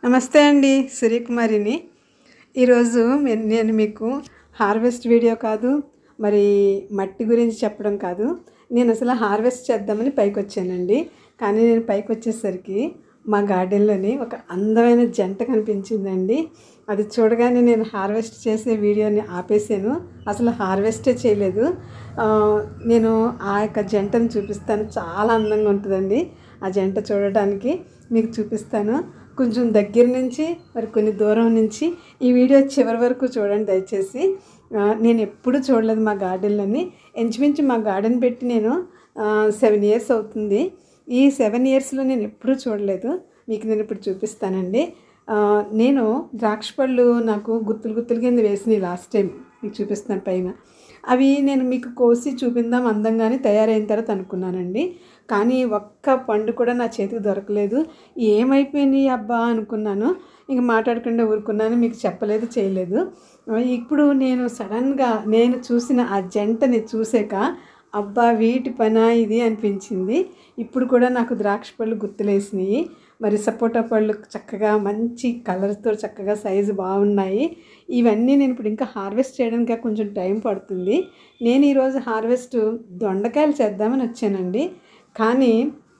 నమస్తే అండి సూర్యకుమారిని ఈరోజు మే- నేను మీకు హార్వెస్ట్ వీడియో కాదు మరి మట్టి గురించి చెప్పడం కాదు నేను అసలు హార్వెస్ట్ చేద్దామని పైకి వచ్చానండి కానీ నేను పైకి వచ్చేసరికి మా గార్డెన్లోని ఒక అందమైన జంట కనిపించిందండి అది చూడగానే నేను హార్వెస్ట్ చేసే వీడియోని ఆపేసాను అసలు హార్వెస్టే చేయలేదు ఆ, నేను ఆ యొక్క జంటను చూపిస్తాను చాలా అందంగా ఉంటుందండి ఆ జంట చూడడానికి మీకు చూపిస్తాను కొంచెం దగ్గర నుంచి మరి కొన్ని దూరం నుంచి ఈ వీడియో చివరి వరకు చూడండి దయచేసి ఆ, నేను ఎప్పుడు చూడలేదు మా గార్డెన్లోని ఇంచుమించు మా గార్డెన్ పెట్టి నేను సెవెన్ ఇయర్స్ అవుతుంది ఈ సెవెన్ ఇయర్స్లో నేను ఎప్పుడూ చూడలేదు మీకు నేను ఇప్పుడు చూపిస్తానండి ఆ, నేను ద్రాక్ష పళ్ళు నాకు గుత్తులు గుత్తులు కింద వేసినాయి లాస్ట్ టైం మీకు చూపిస్తున్నాను పైన అవి నేను మీకు కోసి చూపిందాం అందంగానే తయారైన తర్వాత అనుకున్నానండి కానీ ఒక్క పండు కూడా నా చేతికి దొరకలేదు ఏమైపోయినాయి అబ్బా అనుకున్నాను ఇంక మాట్లాడకుండా ఊరుకున్నాను మీకు చెప్పలేదు చేయలేదు ఆ, ఇప్పుడు నేను సడన్గా నేను చూసిన ఆ జంటని చూసాక అబ్బా వీటి పనా ఇది అనిపించింది ఇప్పుడు కూడా నాకు ద్రాక్ష పళ్ళు గుర్తులేసినాయి మరి సపోటా పళ్ళు చక్కగా మంచి కలర్తో చక్కగా సైజు బాగున్నాయి ఇవన్నీ నేను ఇప్పుడు ఇంకా హార్వెస్ట్ చేయడానికి కొంచెం టైం పడుతుంది నేను ఈరోజు హార్వెస్ట్ దొండకాయలు చేద్దామని వచ్చానండి కానీ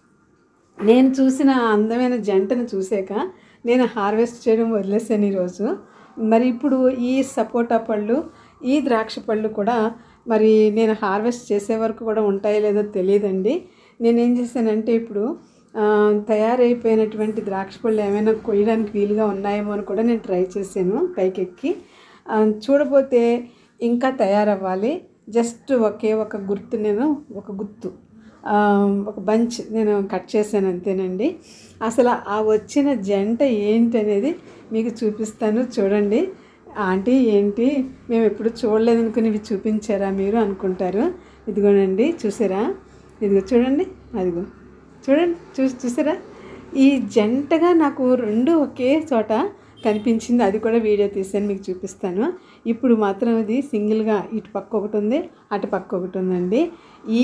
నేను చూసిన ఆ అందమైన జంటను చూసాక నేను హార్వెస్ట్ చేయడం వదిలేసాను ఈరోజు మరి ఇప్పుడు ఈ సపోటా పళ్ళు ఈ ద్రాక్ష పళ్ళు కూడా మరి నేను హార్వెస్ట్ చేసే వరకు కూడా ఉంటాయో లేదో తెలియదండి నేనేం చేశానంటే ఇప్పుడు ఆ, తయారైపోయినటువంటి ద్రాక్ష పళ్ళు ఏమైనా కొయ్యడానికి వీలుగా ఉన్నాయేమో అని కూడా నేను ట్రై చేశాను పైకెక్కి ఆ, చూడపోతే ఇంకా తయారవ్వాలి జస్ట్ ఒకే ఒక గుర్తు నేను ఒక గుర్తు ఆ, ఒక బంచ్ నేను కట్ చేశాను అంతేనండి అసలు ఆ వచ్చిన జంట ఏంటి అనేది మీకు చూపిస్తాను చూడండి ఆంటీ ఏంటి మేము ఎప్పుడు చూడలేదు అనుకుని ఇవి చూపించారా మీరు అనుకుంటారు ఇదిగోనండి చూసారా ఇదిగో చూడండి అదిగో చూడండి చూసి చూసారా ఈ జంటగా నాకు రెండు ఒకే చోట కనిపించింది అది కూడా వీడియో తీసాను మీకు చూపిస్తాను ఇప్పుడు మాత్రం ఇది సింగిల్గా ఇటు పక్క ఒకటి ఉంది అటు పక్క ఒకటి ఉందండి ఈ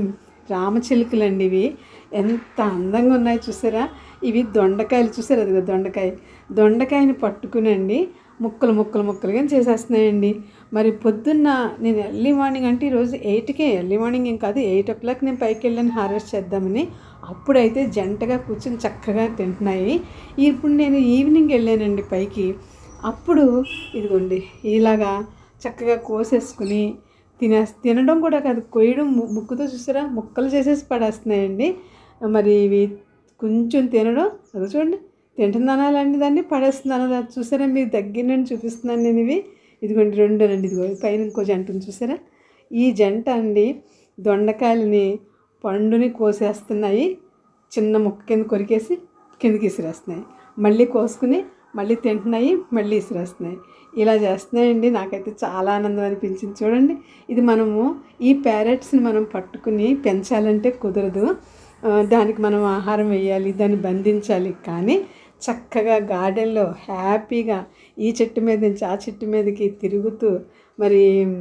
రామచిలుకలండి ఇవి ఎంత అందంగా ఉన్నాయి చూసారా ఇవి దొండకాయలు చూసారా అదిగో దొండకాయ దొండకాయని పట్టుకునండి ముక్కలు ముక్కలు ముక్కలుగా చేసేస్తున్నాయండి మరి పొద్దున్న నేను ఎర్లీ మార్నింగ్ అంటే ఈరోజు ఎయిట్కే ఎర్లీ మార్నింగ్ ఏం కాదు ఎయిట్ ఓ క్లాక్ నేను పైకి వెళ్ళాను హార్వెస్ట్ చేద్దామని అప్పుడైతే జంటగా కూర్చొని చక్కగా తింటున్నాయి ఇప్పుడు నేను ఈవినింగ్ వెళ్ళానండి పైకి అప్పుడు ఇదిగోండి ఇలాగా చక్కగా కోసేసుకుని తినే తినడం కూడా కాదు కొయ్యడం ము- ముక్కుతో చూసారా ముక్కలు చేసేసి పడేస్తున్నాయండి మరి ఇవి కొంచెం తినడం అది చూడండి తింటుందనా లాంటి దాన్ని పడేస్తున్నాను అది చూసారా మీరు దగ్గర నుండి చూపిస్తున్నాను నేను ఇవి ఇదిగోండి రెండు రండి ఇదిగో పైన ఇంకో జంటను చూసారా ఈ జంట అండి దొండకాయలని పండుని కోసేస్తున్నాయి చిన్న ముక్క కింద కొరికేసి కిందకి ఇసిరేస్తున్నాయి మళ్ళీ కోసుకుని మళ్ళీ తింటున్నాయి మళ్ళీ ఇసిరేస్తున్నాయి ఇలా చేస్తున్నాయండి నాకైతే చాలా ఆనందం అనిపించింది చూడండి ఇది మనము ఈ ప్యారెట్స్ని మనం పట్టుకుని పెంచాలంటే కుదరదు ఆ, దానికి మనం ఆహారం వేయాలి దాన్ని బంధించాలి కానీ చక్కగా గార్డెన్లో హ్యాపీగా ఈ చెట్టు మీద నుంచి ఆ చెట్టు మీదకి తిరుగుతూ మరి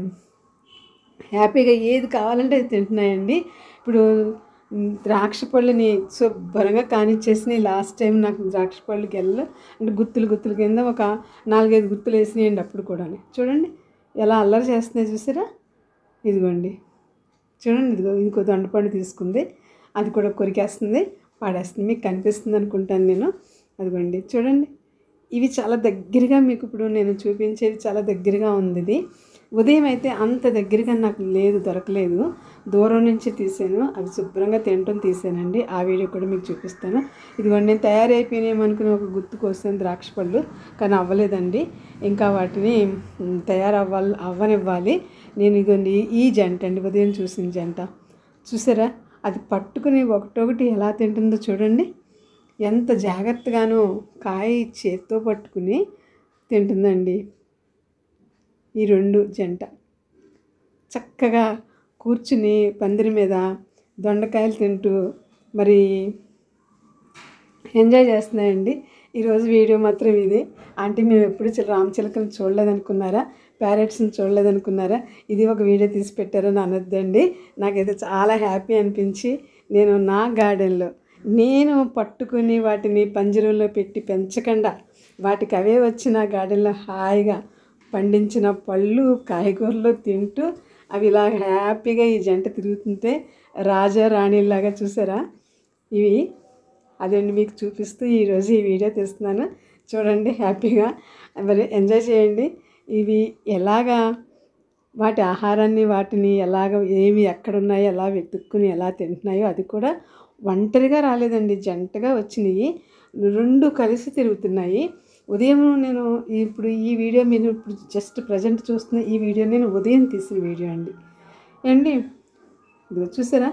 హ్యాపీగా ఏది కావాలంటే అది తింటున్నాయండి ఇప్పుడు మ్, ద్రాక్ష పళ్ళని శుభ్రంగా కానిచ్చేసినాయి లాస్ట్ టైం నాకు ద్రాక్ష పళ్ళు గెల్ల అంటే గుత్తులు గుత్తుల కింద ఒక నాలుగైదు గుత్తులు వేసినాయండి అప్పుడు కూడా చూడండి ఎలా అల్లరి చేస్తున్నాయి చూసారా ఇదిగోండి చూడండి ఇదిగో ఇంకో దొండపండు తీసుకుంది అది కూడా కొరికేస్తుంది పాడేస్తుంది మీకు కనిపిస్తుంది అనుకుంటాను నేను అదిగోండి చూడండి ఇవి చాలా దగ్గరగా మీకు ఇప్పుడు నేను చూపించేది చాలా దగ్గరగా ఉంది ఇది ఉదయం అయితే అంత దగ్గరగా నాకు లేదు దొరకలేదు దూరం నుంచి తీసాను అవి శుభ్రంగా తినటం తీసానండి ఆ వీడియో కూడా మీకు చూపిస్తాను ఇదిగోండి నేను తయారైపోయినామనుకుని ఒక గుర్తు కోసం ద్రాక్ష పళ్ళు కానీ అవ్వలేదండి ఇంకా వాటిని మ్, తయారవ్వాలి అవ్వనివ్వాలి నేను ఇదిగోండి ఈ జంట అండి ఉదయం చూసిన జంట చూసారా అది పట్టుకుని ఒకటొకటి ఎలా తింటుందో చూడండి ఎంత జాగ్రత్తగానో కాయ చేత్తో పట్టుకుని తింటుందండి ఈ రెండు జంట చక్కగా కూర్చుని పందిరి మీద దొండకాయలు తింటూ మరి ఎంజాయ్ చేస్తున్నాయండి ఈరోజు వీడియో మాత్రం ఇది ఆంటీ మేము ఎప్పుడు చి- రామచిలకలు చూడలేదనుకున్నారా ప్యారెట్స్ని చూడలేదనుకున్నారా ఇది ఒక వీడియో తీసి పెట్టారని అనొద్దండి నాకైతే చాలా హ్యాపీ అనిపించి నేను నా గార్డెన్లో నేను పట్టుకుని వాటిని పంజరంలో పెట్టి పెంచకుండా వాటికి అవే వచ్చిన గార్డెన్లో హాయిగా పండించిన పళ్ళు కాయగూరలు తింటూ అవి ఇలా హ్యాపీగా ఈ జంట తిరుగుతుంటే రాజా రాణిలాగా చూసారా ఇవి అదండి మీకు చూపిస్తూ ఈరోజు ఈ వీడియో తీస్తున్నాను చూడండి హ్యాపీగా మరి ఎంజాయ్ చేయండి ఇవి ఎలాగా వాటి ఆహారాన్ని వాటిని ఎలాగ ఏమి ఎక్కడున్నాయో ఎలా వెతుక్కుని ఎలా తింటున్నాయో అది కూడా ఒంటరిగా రాలేదండి జంటగా వచ్చినాయి రెండు కలిసి తిరుగుతున్నాయి ఉదయం నేను ఇప్పుడు ఈ వీడియో మీరు ఇప్పుడు జస్ట్ ప్రజెంట్ చూస్తున్న ఈ వీడియో నేను ఉదయం తీసిన వీడియో అండి అండి ఇదిగో చూసారా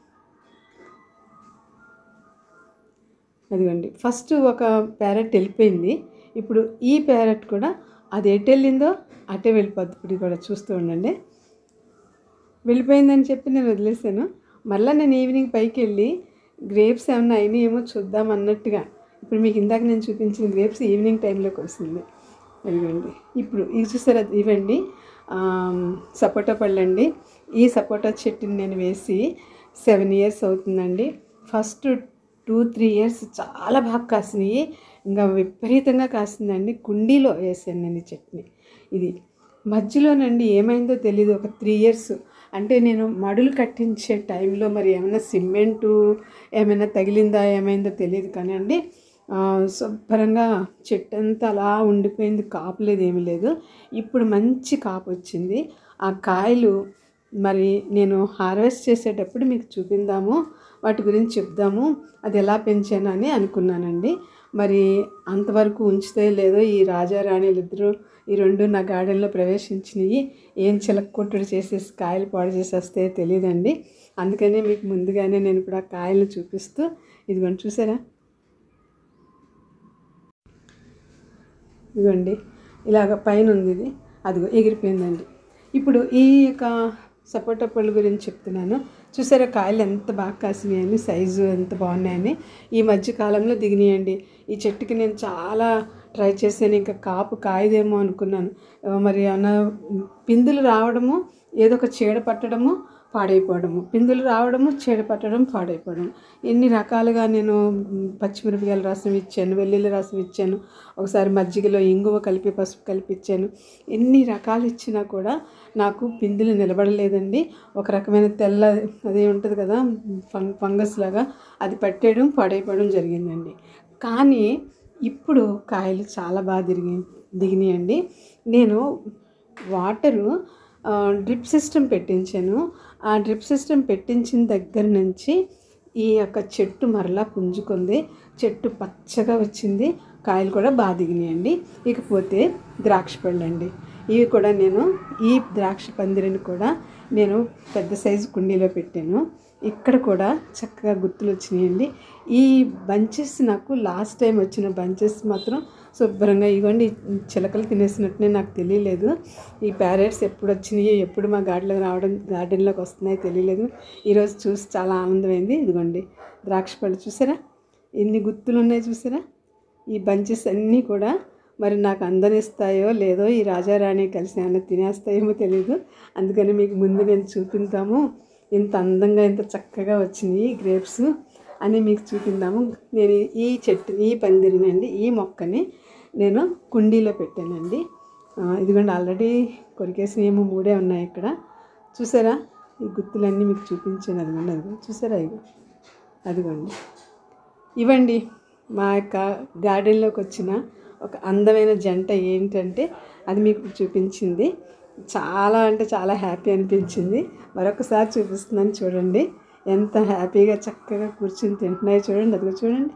అదిగోండి ఫస్ట్ ఒక ప్యారెట్ వెళ్ళిపోయింది ఇప్పుడు ఈ ప్యారెట్ కూడా అది ఎటు వెళ్ళిందో అటే వెళ్ళిపోద్ది ఇప్పుడు కూడా చూస్తూ ఉండండి వెళ్ళిపోయిందని చెప్పి నేను వదిలేసాను మళ్ళీ నేను ఈవినింగ్ పైకి వెళ్ళి గ్రేప్స్ ఏమన్నా అయినాయి ఏమో చూద్దాం అన్నట్టుగా ఇప్పుడు మీకు ఇందాక నేను చూపించిన గ్రేప్స్ ఈవినింగ్ టైంలోకి వస్తుంది ఇదిగోండి ఇప్పుడు ఇది చూసారా ఇవండి సపోటా పళ్ళు అండి ఈ సపోటా చెట్టుని నేను వేసి సెవెన్ ఇయర్స్ అవుతుందండి ఫస్ట్ టూ త్రీ ఇయర్స్ చాలా బాగా కాసినాయి ఇంకా విపరీతంగా కాసిందండి కుండీలో వేసాను నేను ఈ చట్నీ ఇది మధ్యలోనండి ఏమైందో తెలియదు ఒక త్రీ ఇయర్స్ అంటే నేను మడులు కట్టించే టైంలో మరి ఏమైనా సిమెంటు ఏమైనా తగిలిందా ఏమైందో తెలియదు కానీ అండి ఆ, శుభ్రంగా చెట్టు అంతా అలా ఉండిపోయింది కాపులేదు ఏమీ లేదు ఇప్పుడు మంచి కాపు వచ్చింది ఆ కాయలు మరి నేను హార్వెస్ట్ చేసేటప్పుడు మీకు చూపిందాము వాటి గురించి చెప్దాము అది ఎలా పెంచాను అని అనుకున్నానండి మరి అంతవరకు ఉంచితే లేదో ఈ రాజా రాణిలు ఇద్దరు ఈ రెండు నా గార్డెన్లో ప్రవేశించినవి ఏం చిలక్కొట్టుడు చేసేసి కాయలు పాడు చేసేస్తే తెలియదండి అందుకనే మీకు ముందుగానే నేను ఇప్పుడు ఆ కాయలు చూపిస్తూ ఇదిగోండి చూసారా ఇదిగోండి ఇలాగ పైన ఉంది ఇది అదిగో ఎగిరిపోయిందండి ఇప్పుడు ఈ యొక్క సపోటా పళ్ళు గురించి చెప్తున్నాను చూసారా కాయలు ఎంత బాగా కాసినాయని సైజు ఎంత బాగున్నాయని ఈ మధ్య కాలంలో దిగినాయండి ఈ చెట్టుకి నేను చాలా ట్రై చేశాను ఇంకా కాపు కాయదేమో అనుకున్నాను ఆ, మరి ఏమన్నా పిందులు రావడము ఏదో ఒక చీడ పట్టడము పాడైపోవడము పిందులు రావడము చీడ పట్టడం పాడైపోవడం ఎన్ని రకాలుగా నేను మ్, పచ్చిమిరపకాయల రసం ఇచ్చాను వెల్లుల్లి రసం ఇచ్చాను ఒకసారి మజ్జిగలో ఇంగువ కలిపి పసుపు కలిపి ఇచ్చాను ఎన్ని రకాలు ఇచ్చినా కూడా నాకు పిందులు నిలబడలేదండి ఒక రకమైన తెల్ల అదే ఉంటుంది కదా ఫంగ్ ఫంగస్ లాగా అది పట్టేయడం పాడైపోవడం జరిగిందండి కానీ ఇప్పుడు కాయలు చాలా బాగా దిగి దిగినాయండి నేను వాటరు ఆ, డ్రిప్ సిస్టమ్ పెట్టించాను ఆ డ్రిప్ సిస్టమ్ పెట్టించిన దగ్గర నుంచి ఈ యొక్క చెట్టు మరలా పుంజుకుంది చెట్టు పచ్చగా వచ్చింది కాయలు కూడా బాగా దిగినాయండి ఇకపోతే ద్రాక్ష పళ్ళు అండి ఇవి కూడా నేను ఈ ద్రాక్ష పందిరిని కూడా నేను పెద్ద సైజు కుండీలో పెట్టాను ఇక్కడ కూడా చక్కగా గుర్తులు వచ్చినాయండి ఈ బంచెస్ నాకు లాస్ట్ టైం వచ్చిన బంచెస్ మాత్రం శుభ్రంగా ఇవ్వండి చిలకలు తినేసినట్టునే నాకు తెలియలేదు ఈ ప్యారెట్స్ ఎప్పుడు వచ్చినాయి ఎప్పుడు మా గార్డెన్లో రావడం గార్డెన్లోకి వస్తున్నాయో తెలియలేదు ఈరోజు చూసి చాలా ఆనందమైంది ఇదిగోండి ద్రాక్ష పళ్ళు చూసారా ఎన్ని గుర్తులు ఉన్నాయి చూసారా ఈ బంచెస్ అన్నీ కూడా మరి నాకు అందనిస్తాయో లేదో ఈ రాజారాణి కలిసి ఏమైనా తినేస్తాయేమో తెలియదు అందుకని మీకు ముందు నేను చూపిద్దాము ఇంత అందంగా ఇంత చక్కగా వచ్చినాయి గ్రేప్స్ అని మీకు చూపిందాము నేను ఈ చెట్టు ఈ పందిరినండి ఈ మొక్కని నేను కుండీలో పెట్టానండి ఆ, ఇదిగోండి ఆల్రెడీ కొరికేసినవి ఏమో మూడే ఉన్నాయి ఇక్కడ చూసారా ఈ గుర్తులన్నీ మీకు చూపించాను అదిగోండి అదిగో చూసారా ఇగో అదిగోండి ఇవ్వండి మా యొక్క గార్డెన్లోకి వచ్చిన ఒక అందమైన జంట ఏంటంటే అది మీకు చూపించింది చాలా అంటే చాలా హ్యాపీ అనిపించింది మరొకసారి చూపిస్తున్నాను చూడండి ఎంత హ్యాపీగా చక్కగా కూర్చుని తింటున్నాయో చూడండి అదిగో చూడండి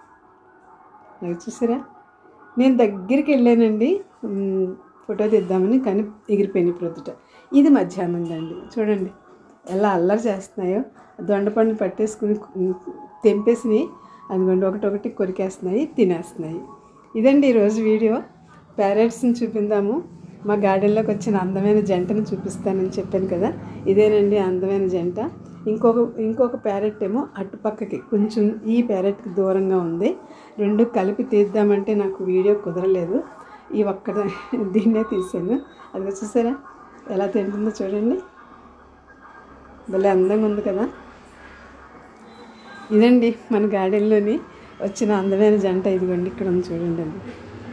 అది చూసారా నేను దగ్గరికి వెళ్ళానండి మ్, ఫోటో తీద్దామని కానీ ఎగిరిపోయినాయి ప్రొద్దుట ఇది మధ్యాహ్నం అండి చూడండి ఎలా అల్లరి చేస్తున్నాయో దొండపండు పట్టేసుకుని మ్, తెంపేసినాయి అదిగోండి ఒకటొకటి కొరికేస్తున్నాయి తినేస్తున్నాయి ఇదండి ఈరోజు వీడియో ప్యారెట్స్ని చూపిందాము మా గార్డెన్లోకి వచ్చిన అందమైన జంటను చూపిస్తానని చెప్పాను కదా ఇదేనండి అందమైన జంట ఇంకొక ఇంకొక ప్యారెట్ ఏమో అటుపక్కకి కొంచెం ఈ ప్యారెట్కి దూరంగా ఉంది రెండు కలిపి తీద్దామంటే నాకు వీడియో కుదరలేదు ఈ ఒక్క దీన్నే తీసాను అది చూసారా ఎలా తింటుందో చూడండి భలే అందంగా ఉంది కదా ఇదండి మన గార్డెన్లోని వచ్చిన అందమైన జంట ఇదిగోండి ఇక్కడ ఉంది చూడండి అండి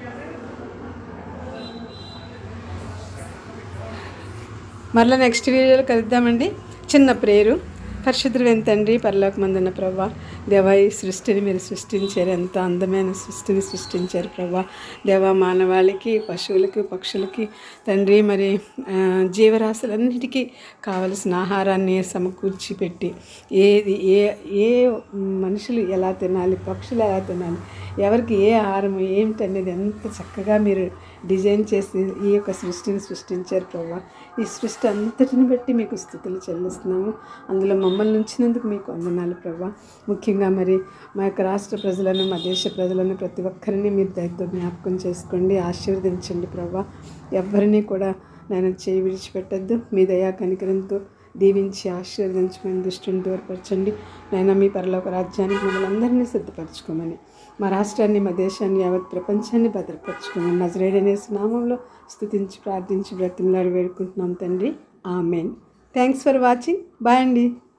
మరలా నెక్స్ట్ వీడియోలో కలుద్దామండి చిన్న ప్రేరు పరిశుద్ధులైన తండ్రి పరలోకమందున్న ప్రభా దేవా ఈ సృష్టిని మీరు సృష్టించారు ఎంత అందమైన సృష్టిని సృష్టించారు ప్రభా దేవా మానవాళికి పశువులకి పక్షులకి తండ్రి మరి ఆ, జీవరాశులన్నిటికీ కావలసిన ఆహారాన్ని సమకూర్చి పెట్టి ఏది ఏ ఏ మనుషులు ఎలా తినాలి పక్షులు ఎలా తినాలి ఎవరికి ఏ ఆహారం ఏమిటనేది ఎంత చక్కగా మీరు డిజైన్ చేసి ఈ యొక్క సృష్టిని సృష్టించారు ప్రభా ఈ సృష్టి అంతటిని బట్టి మీకు స్థుతులు చెల్లిస్తున్నాము అందులో మమ్మల్ని ఉంచినందుకు మీకు వందనాలు ప్రభా ముఖ్యంగా మరి మా యొక్క రాష్ట్ర ప్రజలను మా దేశ ప్రజలను ప్రతి ఒక్కరిని మీరు దయతో జ్ఞాపకం చేసుకోండి ఆశీర్వదించండి ప్రభా ఎవరిని కూడా నేను చేయి విడిచిపెట్టద్దు మీ దయా కనికరంతో దీవించి ఆశీర్వదించమని దృష్టిని దూరపరచండి నైనా మీ పరలోక రాజ్యానికి మమ్మల్ని అందరినీ సిద్ధపరచుకోమని మా రాష్ట్రాన్ని మా దేశాన్ని యావత్ ప్రపంచాన్ని భద్రపరచుకోమని నజరేడనే నామంలో స్తుతించి ప్రార్థించి బ్రతిమలాడి వేడుకుంటున్నాం తండ్రి amen thanks for watching bye అండి